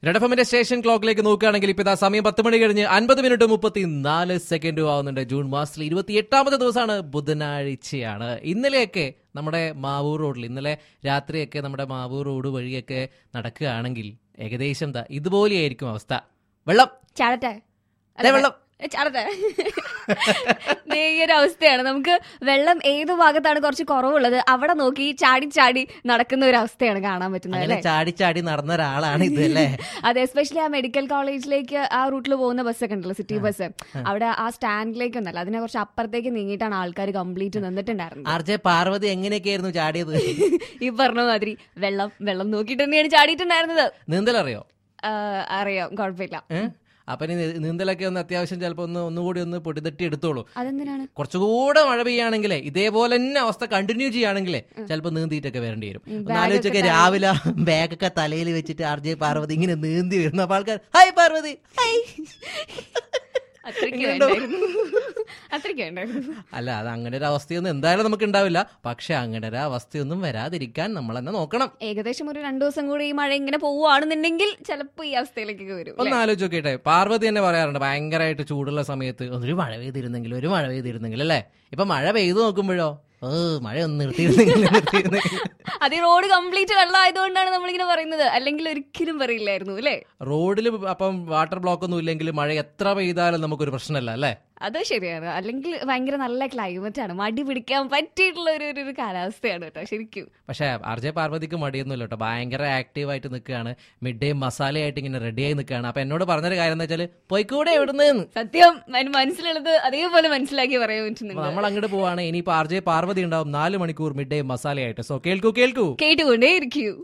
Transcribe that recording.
റെഡഫമിന്റെ station ക്ലോക്കിലേക്ക് നോക്കുകയാണെങ്കിൽ ഇപ്പൊ ഇതാ സമയം പത്ത് മണി കഴിഞ്ഞ് അൻപത് മിനിറ്റ് മുപ്പത്തി നാല് സെക്കൻഡും ആവുന്നുണ്ട് ജൂൺ മാസത്തിൽ ഇരുപത്തി എട്ടാമത്തെ ദിവസമാണ് ബുധനാഴ്ചയാണ് ഇന്നലെയൊക്കെ നമ്മുടെ മാവൂർ റോഡിൽ ഇന്നലെ രാത്രിയൊക്കെ നമ്മുടെ മാവൂർ റോഡ് വഴിയൊക്കെ നടക്കുകയാണെങ്കിൽ ഏകദേശം ദാ ഇതുപോലെയായിരിക്കും അവസ്ഥ വെള്ളം ചാടട്ടെ അതെ വെള്ളം ഏ, ചാടട്ടെ ദേ ഈ ഒരു അവസ്ഥയാണ് നമുക്ക് വെള്ളം ഏത് ഭാഗത്താണ് കുറച്ച് കുറവുള്ളത് അവിടെ നോക്കി ചാടി ചാടി നടക്കുന്ന ഒരു അവസ്ഥയാണ് കാണാൻ പറ്റുന്നത് അങ്ങനെ അല്ലേ ചാടി ചാടി നടന്ന ഒരാളാണ് ഇത് അല്ലേ അതെ എസ്പെഷ്യലി ആ മെഡിക്കൽ കോളേജിലേക്ക് ആ റൂട്ടിൽ പോകുന്ന ബസ്സൊക്കെ ഉണ്ടല്ലോ സിറ്റി ബസ് അവിടെ ആ സ്റ്റാൻഡിലേക്ക് ഒന്നല്ല അതിനെ കുറച്ച് അപ്പുറത്തേക്ക് നീങ്ങിയിട്ടാണ് ആൾക്കാർ കംപ്ലീറ്റ് നിന്നിട്ടുണ്ടായിരുന്നത് ആർ ജെ പാർവതി എങ്ങനെയൊക്കെയായിരുന്നു ചാടിയത് ഈ പറഞ്ഞ മാതിരി വെള്ളം വെള്ളം നോക്കിയിട്ട് തന്നെയാണ് ചാടിയിട്ടുണ്ടായിരുന്നത് നീന്തലറിയോ ആ, അറിയാം കുഴപ്പമില്ല ഏഹ് അപ്പൊ ഇനി നീ- നീന്തലൊക്കെ ഒന്ന് അത്യാവശ്യം ചിലപ്പോ ഒന്ന് ഒന്നുകൂടി ഒന്ന് പൊടിതട്ടി എടുത്തോളൂ അതെന്തിനാണ് കുറച്ചുകൂടെ മഴ പെയ്യാണെങ്കിലേ ഇതേപോലെ തന്നെ അവസ്ഥ കണ്ടിന്യൂ ചെയ്യുകയാണെങ്കിലേ ചിലപ്പോ നീന്തിയിട്ടൊക്കെ വരേണ്ടി വരും ഒന്ന് ആലോചിച്ചൊക്കെ രാവിലെ ബാഗൊക്കെ തലയിൽ വെച്ചിട്ട് ആർ ജെ പാർവതി ഇങ്ങനെ നീന്തി വരുന്ന അപ്പൊ ആൾക്കാർ ഹായ് പാർവതി ഹായ് അത്രയ്ക്ക് വേണ്ടായിരുന്നു അത്രയ്ക്ക് വേണ്ടായിരുന്നു അല്ല അത് അങ്ങനെ ഒരു അവസ്ഥയൊന്നും എന്തായാലും നമുക്ക് ഉണ്ടാവില്ല പക്ഷെ അങ്ങനെ ഒരു അവസ്ഥയൊന്നും വരാതിരിക്കാൻ നമ്മൾ തന്നെ നോക്കണം ഏകദേശം ഒരു രണ്ടു ദിവസം കൂടി ഈ മഴ ഇങ്ങനെ പോവുകയാണെന്നുണ്ടെങ്കിൽ ചിലപ്പോ ഈ അവസ്ഥയിലേക്കൊക്കെ വരും ഒന്ന് ആലോചിച്ച് നോക്കിട്ടെ പാർവതി തന്നെ പറയാറുണ്ട് ഭയങ്കരമായിട്ട് ചൂടുള്ള സമയത്ത് ഒരു മഴ പെയ്തിരുന്നെങ്കിൽ ഒരു മഴ പെയ്തിരുന്നെങ്കിൽ അല്ലേ ഇപ്പൊ മഴ പെയ്തു നോക്കുമ്പോഴോ ഏ മഴ ഒന്ന് നിർത്തിയിരുന്നെങ്കിൽ നിർത്തിയിരുന്നെങ്കിൽ അത് ഈ റോഡ് കംപ്ലീറ്റ് വെള്ളം ആയതുകൊണ്ടാണ് നമ്മളിങ്ങനെ പറയുന്നത് അല്ലെങ്കിൽ ഒരിക്കലും പറയില്ലായിരുന്നു അല്ലേ റോഡിൽ അപ്പം വാട്ടർ ബ്ലോക്ക് ഒന്നും ഇല്ലെങ്കിൽ മഴ എത്ര പെയ്താലും നമുക്കൊരു പ്രശ്നമല്ല അല്ലേ അത് ശരിയാണ് അല്ലെങ്കിൽ ഭയങ്കര നല്ല ക്ലൈമറ്റ് ആണ് മടി പിടിക്കാൻ പറ്റിയിട്ടുള്ള ഒരു ഒരു- ഒരു കാലാവസ്ഥയാണ് കേട്ടോ ശരിക്കും പക്ഷേ ആർ ജെ പാർവതിക്ക് മടിയൊന്നുമില്ല കേട്ടോ ഭയങ്കര ആക്റ്റീവായിട്ട് നിൽക്കുകയാണ് മിഡ് ഡേ മസാലയായിട്ട് ഇങ്ങനെ റെഡിയായി നിൽക്കുകയാണ് അപ്പൊ എന്നോട് പറഞ്ഞൊരു കാര്യം എന്താ വെച്ചാൽ പോയിക്കൂടെ എവിടുന്ന് സത്യം അതിന് മനസ്സിലുള്ളത് അതേപോലെ മനസ്സിലാക്കി പറയാൻ പറ്റുന്നുണ്ട് നമ്മൾ അങ്ങോട്ട് പോവാണ് ഇനിയിപ്പോ ആർ ജെ പാർവതി ഉണ്ടാവും നാല് മണിക്കൂർ മിഡ് ഡേ മസാലയായിട്ട് സോ കേൾക്കൂ കേൾക്കൂ കേട്ടുകൊണ്ടേ ഇരിക്കൂ